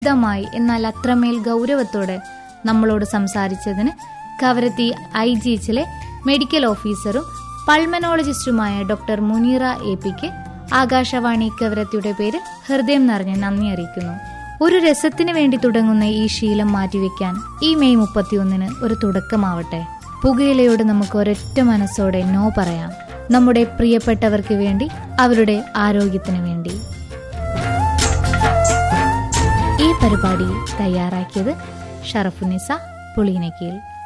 ലളിതമായി എന്നാൽ അത്രമേൽ ഗൗരവത്തോടെ നമ്മളോട് സംസാരിച്ചതിന് കവരത്തി ഐ ജി എച്ചിലെ മെഡിക്കൽ ഓഫീസറും പൾമനോളജിസ്റ്റുമായ ഡോക്ടർ മുനീറ എ പിക്ക് ആകാശവാണി കവരത്തിയുടെ പേരിൽ ഹൃദയം നിറഞ്ഞ് നന്ദി അറിയിക്കുന്നു ഒരു രസത്തിന് വേണ്ടി തുടങ്ങുന്ന ഈ ശീലം മാറ്റിവെക്കാൻ ഈ മെയ് മുപ്പത്തിയൊന്നിന് ഒരു തുടക്കമാവട്ടെ പുകയിലയോട് നമുക്ക് ഒരൊറ്റ മനസ്സോടെ നോ പറയാം നമ്മുടെ പ്രിയപ്പെട്ടവർക്ക് വേണ്ടി അവരുടെ ആരോഗ്യത്തിന് വേണ്ടി ഈ പരിപാടി തയ്യാറാക്കിയത് ഷറഫുനിസ പുളിനക്കീൽ